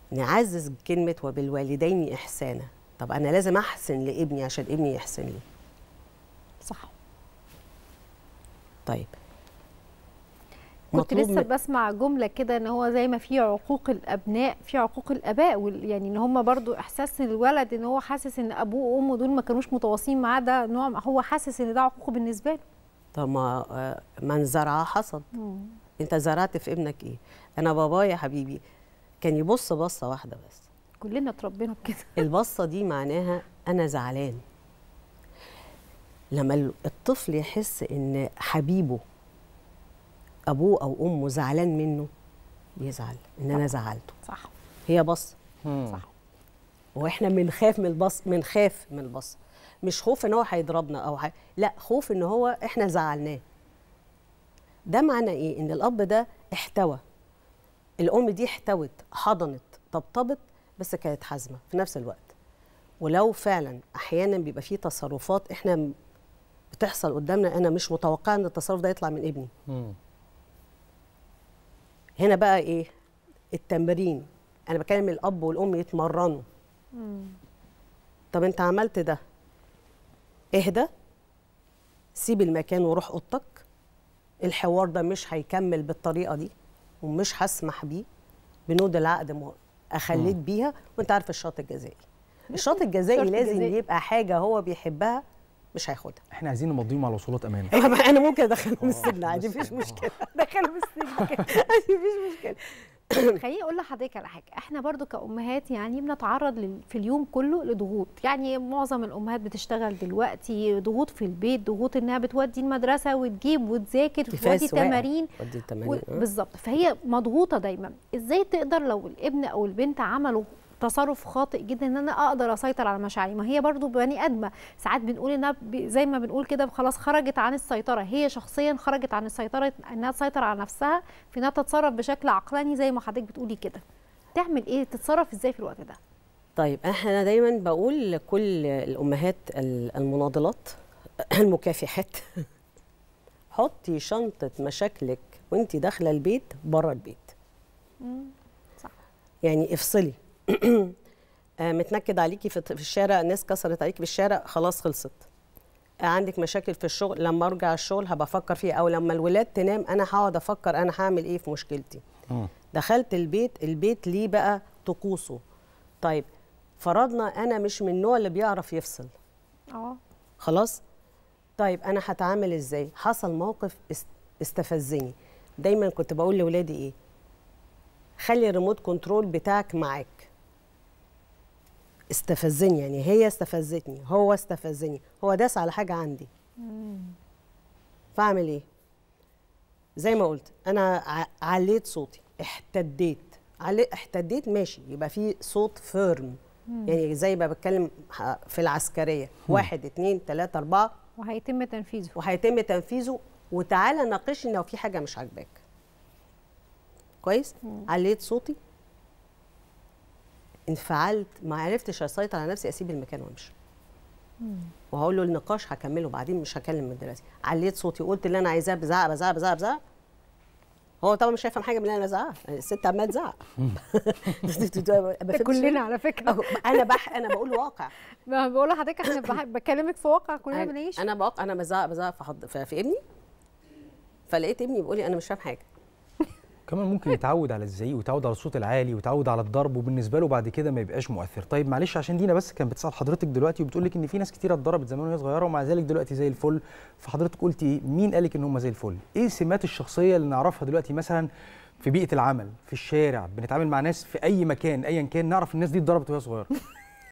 نعزز كلمه وبالوالدين احسانا طب انا لازم احسن لابني عشان ابني يحسن لي صح طيب كنت مطلوب لسه من- بسمع جمله كده ان هو زي ما في عقوق الابناء في عقوق الاباء وال- يعني ان هم برضو احساس الولد ان هو حاسس ان ابوه وامه دول ما كانوش متواصلين معاه ده نوع هو حاسس ان ده عقوق بالنسبه له طب ما آه، من زرع حصد انت زرعت في ابنك ايه انا بابايا حبيبي كان يبص بصه واحده بس كلنا اتربينا بكده البصه دي معناها انا زعلان لما ال- الطفل يحس ان حبيبه ابوه او امه زعلان منه بيزعل ان انا زعلته صح هي بصه صح واحنا بنخاف من البص بنخاف من البص مش خوف ان هو هيضربنا او حي... لا خوف ان هو احنا زعلناه ده معنى ايه ان الاب ده احتوى الام دي احتوت حضنت طبطبت بس كانت حازمه في نفس الوقت ولو فعلا احيانا بيبقى فيه تصرفات احنا م- بتحصل قدامنا انا مش متوقعه ان التصرف ده يطلع من ابني مم. هنا بقى ايه التمرين انا بكلم الاب والام يتمرنوا طب انت عملت ده اهدى سيب المكان وروح اوضتك الحوار ده مش هيكمل بالطريقه دي ومش هسمح بيه بنود العقد م- اخليك بيها وانت عارف الشرط الجزائي الشرط الجزائي الشرط لازم الجزائي. يبقى حاجه هو بيحبها مش هياخدها احنا عايزين نمضيهم على وصولات امان انا ممكن ادخلهم السجن عادي بس- مفيش آه. مشكله دخلوا السجن كده مفيش مشكله خليني اقول لحضرتك على حاجه احنا برضو كامهات يعني بنتعرض لل- في اليوم كله لضغوط يعني معظم الامهات بتشتغل دلوقتي ضغوط في البيت ضغوط انها بتودي المدرسه وتجيب وتذاكر وتودي تفاس واقع. تمارين ودي و- التمارين آه. بالظبط فهي مضغوطه دايما ازاي تقدر لو الابن او البنت عملوا تصرف خاطئ جدا ان انا اقدر اسيطر على مشاعري ما هي برضو بني ادمه ساعات بنقول انها ب- زي ما بنقول كده خلاص خرجت عن السيطره هي شخصيا خرجت عن السيطره انها تسيطر على نفسها في انها تتصرف بشكل عقلاني زي ما حضرتك بتقولي كده تعمل ايه تتصرف ازاي في الوقت ده طيب احنا دايما بقول لكل الامهات ال- المناضلات المكافحات حطي شنطه مشاكلك وانت داخله البيت بره البيت صح يعني افصلي آه، متنكد عليكي في في الشارع الناس كسرت عليكي في الشارع خلاص خلصت آه، عندك مشاكل في الشغل لما ارجع الشغل هبقى افكر فيها او لما الولاد تنام انا هقعد افكر انا هعمل ايه في مشكلتي مم. دخلت البيت البيت ليه بقى طقوسه طيب فرضنا انا مش من النوع اللي بيعرف يفصل اه خلاص طيب انا هتعامل ازاي حصل موقف است- استفزني دايما كنت بقول لاولادي ايه خلي الريموت كنترول بتاعك معاك استفزني يعني هي استفزتني هو استفزني هو داس على حاجه عندي فاعمل ايه زي ما قلت انا ع- عليت صوتي احتديت علي احتديت ماشي يبقى في صوت فيرم يعني زي ما بتكلم ح- في العسكريه واحد اتنين تلاته اربعه وهيتم تنفيذه وهيتم تنفيذه وتعالى ناقشني لو في حاجه مش عاجباك كويس عليت صوتي انفعلت ما عرفتش اسيطر على نفسي اسيب المكان وامشي وهقول له النقاش هكمله بعدين مش هكلم من دلوقتي عليت صوتي وقلت اللي انا عايزاه بزعق بزعق بزعق بزعق هو طبعا مش هيفهم حاجه من اللي انا بزعق الست عماله تزعق ده كلنا على فكره أهو، انا بح انا بقول واقع ما بقول لحضرتك احنا بح- بكلمك في واقع كلنا بنعيش انا بق... انا بزعق بزعق في, حض... في في ابني فلقيت ابني بيقول لي انا مش فاهم حاجه كمان ممكن يتعود على الزعيق ويتعود على الصوت العالي ويتعود على الضرب وبالنسبه له بعد كده ما يبقاش مؤثر طيب معلش عشان دينا بس كانت بتسال حضرتك دلوقتي وبتقول لك ان في ناس كتيره اتضربت زمان وهي صغيره ومع ذلك دلوقتي زي الفل فحضرتك قلتي ايه مين قالك ان هم زي الفل ايه سمات الشخصيه اللي نعرفها دلوقتي مثلا في بيئه العمل في الشارع بنتعامل مع ناس في اي مكان ايا كان نعرف الناس دي اتضربت وهي صغيره